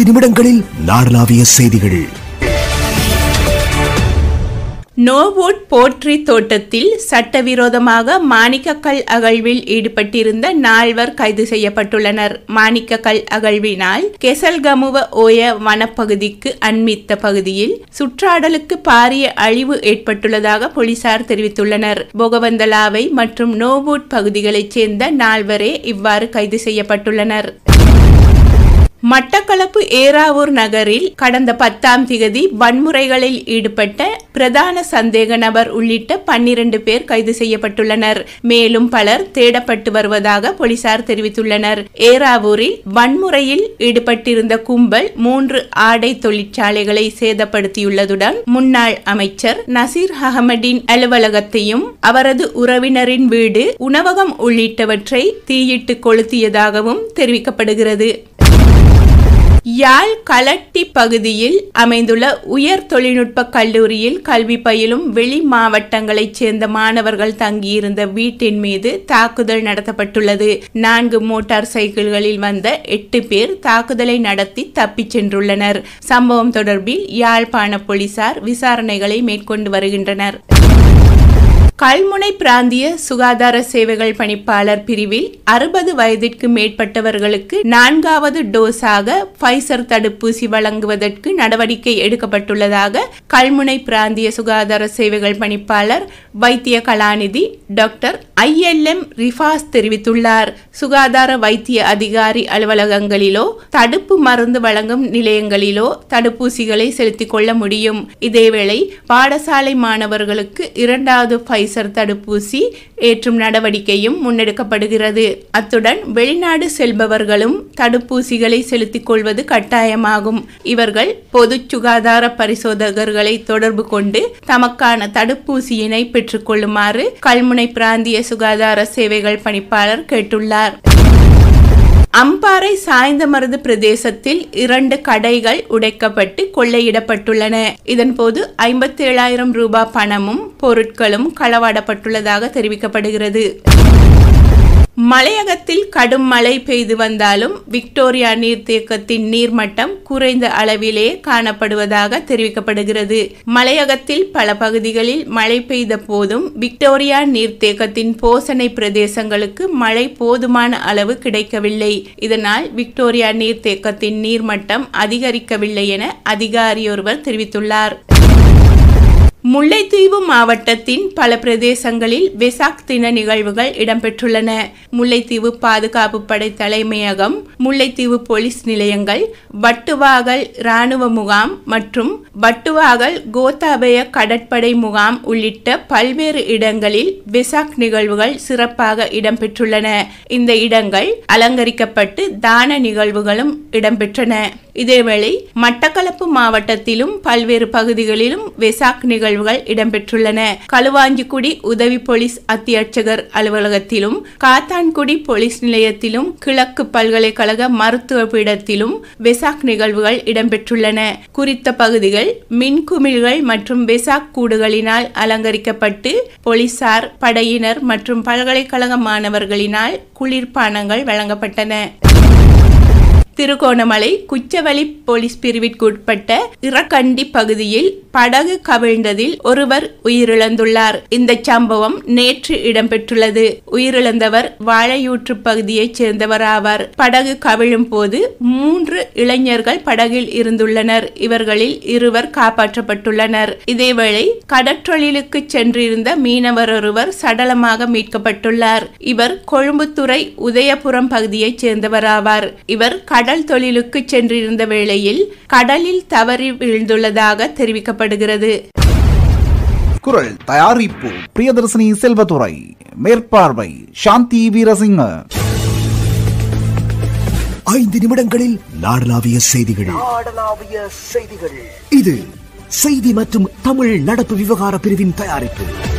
ஐந்து நிமிடங்களில் நாடளாவிய செய்திகள் நோவோட் போட்ரி தோட்டத்தில் சட்டவிரோதமாக மாணிக்கக்கல் அகழ்வில் ஈடுபட்டிருந்த நால்வர் கைது செய்யப்பட்டுள்ளனர் மாணிக்கக்கல் அகழ்வினால் கெசல்கமுவ ஓய வனப்பகுதிக்கு அண்மித்த பகுதியில் சுற்றாடலுக்கு பாரிய அழிவு ஏற்பட்டுள்ளதாக போலீசார் தெரிவித்துள்ளனர் போகவந்தலாவை மற்றும் நோவோட் பகுதிகளைச் சேர்ந்த நால்வரே இவ்வாறு கைது செய்யப்பட்டுள்ளனர் மட்டக்களப்பு ஏராவூர் நகரில் கடந்த பத்தாம் திகதி வன்முறைகளில் ஈடுபட்ட பிரதான சந்தேக நபர் உள்ளிட்ட பன்னிரண்டு பேர் கைது செய்யப்பட்டுள்ளனர் மேலும் பலர் தேடப்பட்டு வருவதாக போலீசார் தெரிவித்துள்ளனர் ஏராவூரில் வன்முறையில் ஈடுபட்டிருந்த கும்பல் மூன்று ஆடை தொழிற்சாலைகளை சேதப்படுத்தியுள்ளதுடன் முன்னாள் அமைச்சர் நசீர் அகமதின் அலுவலகத்தையும் அவரது உறவினரின் வீடு உணவகம் உள்ளிட்டவற்றை தீயிட்டு கொளுத்தியதாகவும் தெரிவிக்கப்படுகிறது யாழ் களட்டி பகுதியில் அமைந்துள்ள உயர் தொழில்நுட்ப கல்லூரியில் கல்வி பயிலும் வெளி மாவட்டங்களைச் சேர்ந்த மாணவர்கள் தங்கியிருந்த வீட்டின் மீது தாக்குதல் நடத்தப்பட்டுள்ளது நான்கு மோட்டார் சைக்கிள்களில் வந்த எட்டு பேர் தாக்குதலை நடத்தி தப்பிச் சென்றுள்ளனர் சம்பவம் தொடர்பில் யாழ்ப்பாண போலீசார் விசாரணைகளை மேற்கொண்டு வருகின்றனர் கல்முனை பிராந்திய சுகாதார சேவைகள் பணிப்பாளர் பிரிவில் அறுபது வயதிற்கு மேற்பட்டவர்களுக்கு நான்காவது டோஸாக பைசர் தடுப்பூசி வழங்குவதற்கு நடவடிக்கை எடுக்கப்பட்டுள்ளதாக கல்முனை பிராந்திய சுகாதார சேவைகள் பணிப்பாளர் வைத்திய கலாநிதி டாக்டர் ஐஎல்எம் ரிஃபாஸ் தெரிவித்துள்ளார் சுகாதார வைத்திய அதிகாரி அலுவலகங்களிலோ தடுப்பு மருந்து வழங்கும் நிலையங்களிலோ தடுப்பூசிகளை செலுத்திக் கொள்ள முடியும் இதேவேளை பாடசாலை மாணவர்களுக்கு இரண்டாவது பைசர் தடுப்பூசி ஏற்றும் நடவடிக்கையும் முன்னெடுக்கப்படுகிறது அத்துடன் வெளிநாடு செல்பவர்களும் தடுப்பூசிகளை செலுத்திக் கொள்வது கட்டாயமாகும் இவர்கள் பொது சுகாதார பரிசோதகர்களை தொடர்பு கொண்டு தமக்கான தடுப்பூசியினை பெற்றுக்கொள்ளுமாறு கல்முனை பிராந்திய சுகாதார சேவைகள் பணிப்பாளர் கேட்டுள்ளார் அம்பாறை சாய்ந்தமருது பிரதேசத்தில் இரண்டு கடைகள் உடைக்கப்பட்டு கொள்ளையிடப்பட்டுள்ளன இதன்போது ஐம்பத்தி ஏழாயிரம் ரூபாய் பணமும் பொருட்களும் களவாடப்பட்டுள்ளதாக தெரிவிக்கப்படுகிறது மலையகத்தில் கடும் மழை பெய்து வந்தாலும் விக்டோரியா நீர்த்தேக்கத்தின் நீர்மட்டம் குறைந்த அளவிலே காணப்படுவதாக தெரிவிக்கப்படுகிறது மலையகத்தில் பல பகுதிகளில் மழை பெய்த போதும் விக்டோரியா நீர்த்தேக்கத்தின் போசனை பிரதேசங்களுக்கு மழை போதுமான அளவு கிடைக்கவில்லை இதனால் விக்டோரியா நீர்த்தேக்கத்தின் நீர்மட்டம் அதிகரிக்கவில்லை என அதிகாரியொருவர் தெரிவித்துள்ளார் முல்லைத்தீவு மாவட்டத்தின் பல பிரதேசங்களில் வெசாக் தின நிகழ்வுகள் இடம்பெற்றுள்ளன முல்லைத்தீவு பாதுகாப்பு படை தலைமையகம் முல்லைத்தீவு போலீஸ் நிலையங்கள் வட்டுவாகல் இராணுவ முகாம் மற்றும் வட்டுவாகல் கோத்தாபய கடற்படை முகாம் உள்ளிட்ட பல்வேறு இடங்களில் வெசாக் நிகழ்வுகள் சிறப்பாக இடம்பெற்றுள்ளன இந்த இடங்கள் அலங்கரிக்கப்பட்டு தான நிகழ்வுகளும் இடம்பெற்றன இதேவேளை மட்டக்களப்பு மாவட்டத்திலும் பல்வேறு பகுதிகளிலும் வெசாக் நிகழ்வுகள் இடம்பெற்றுள்ளன களுவாஞ்சிக்குடி உதவி போலீஸ் அத்தியட்சகர் அலுவலகத்திலும் காத்தான்குடி போலீஸ் நிலையத்திலும் கிழக்கு பல்கலைக்கழக மருத்துவ பீடத்திலும் வெசாக் நிகழ்வுகள் இடம்பெற்றுள்ளன குறித்த பகுதிகள் மின்குமிழ்கள் மற்றும் வெசாக் கூடுகளினால் அலங்கரிக்கப்பட்டு போலீசார் படையினர் மற்றும் பல்கலைக்கழக மாணவர்களினால் குளிர்பானங்கள் வழங்கப்பட்டன திருகோணமலை குச்சவெளி போலீஸ் பிரிவிற்குட்பட்ட இறக்கண்டி பகுதியில் படகு கவிழ்ந்ததில் ஒருவர் உயிரிழந்துள்ளார் இந்த சம்பவம் நேற்று இடம்பெற்றுள்ளது உயிரிழந்தவர் வாழையூற்று பகுதியைச் சேர்ந்தவர் ஆவார் படகு கவிழும் போது மூன்று இளைஞர்கள் படகில் இருந்துள்ளனர் இவர்களில் இருவர் காப்பாற்றப்பட்டுள்ளனர் இதேவேளை கடற்றொழிலுக்கு சென்றிருந்த மீனவர் ஒருவர் சடலமாக மீட்கப்பட்டுள்ளார் இவர் கொழும்புத்துறை உதயபுரம் பகுதியைச் சேர்ந்தவர் ஆவார் இவர் கடல் தொழிலுக்கு சென்றிருந்த வேளையில் கடலில் தவறி விழுந்துள்ளதாக தெரிவிக்கப்படுகிறது குரல் தயாரிப்பு பிரியதர்சினி செல்வதுரை மேற்பார்வை சாந்தி வீரசிங்க ஐந்து நிமிடங்களில் நாடளாவிய செய்திகள் நாடளாவிய செய்திகள் இது செய்தி மற்றும் தமிழ் நடப்பு விவகார பிரிவின் தயாரிப்பு